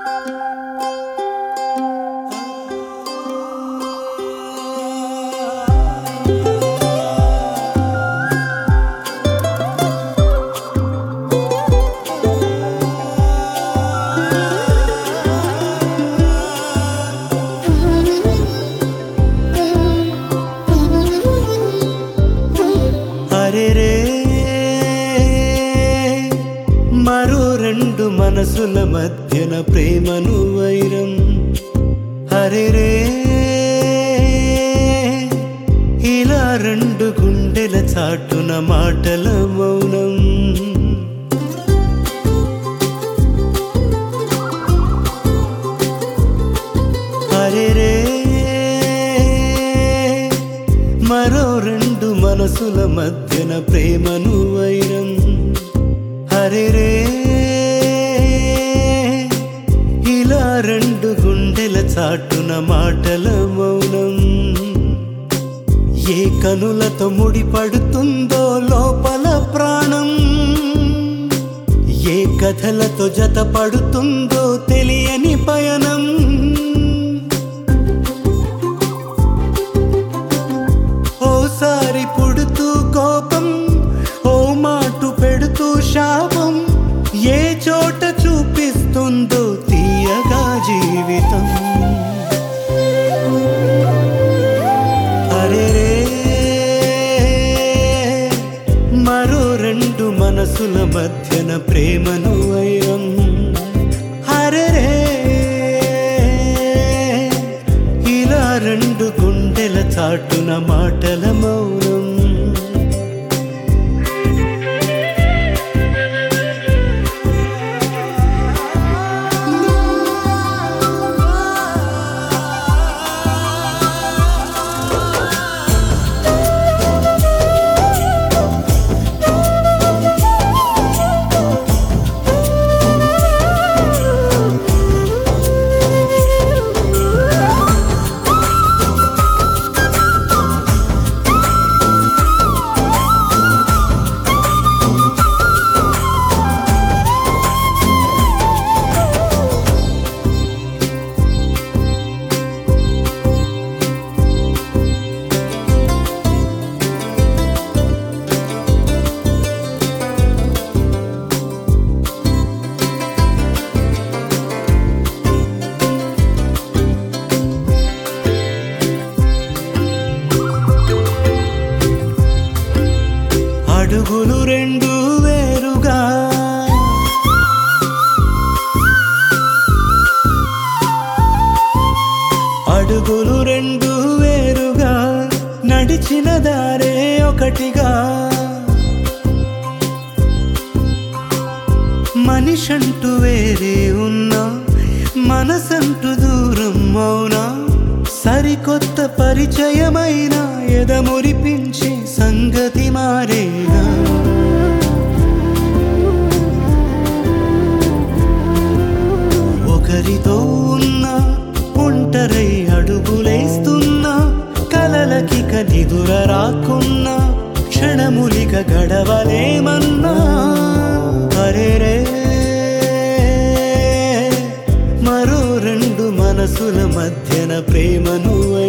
అరెరే మరో రెండు మనసుల మధ్యన ప్రేమను వైరం అరెరే ఇలా రెండు గుండెల చాటున మాటల మౌనం అరెరే మరో రెండు మనసుల మధ్యన ప్రేమను వైరం అరెరే ఇలా రెండు గుండెల చాటున మాటల మౌనం ఏ కనులతో ముడిపడుతుందో లోపల ప్రాణం ఏ కథలతో జత పడుతుందో తెలియని పయనం ఓసారి పుడుతూ కోపం ఓ మాటు పెడుతూ శాపం ఏ చోట చూపిస్తుందో తీయగా జీవితం అరెరే మరో రెండు మనసుల మధ్యన ప్రేమను వైరం అరెరే ఇలా రెండు గుండెల చాటున మాటల మౌనం అడుగులు రెండు వేరుగా అడుగులు రెండు వేరుగా నడిచిన దారే ఒకటిగా మనిషంటూ వేరే ఉన్నా మనసంటూ దూరం అవునా సరికొత్త పరిచయమైన ఎదమురిపించే సంగతి మారేనా ఒకరితో ఉన్న ఒంటరై అడుగులేస్తున్నా కలలకిక నిదుర రాకున్నా క్షణములిక గడవలేమన్నా అరెరే మరో రెండు మనసుల మధ్యన ప్రేమను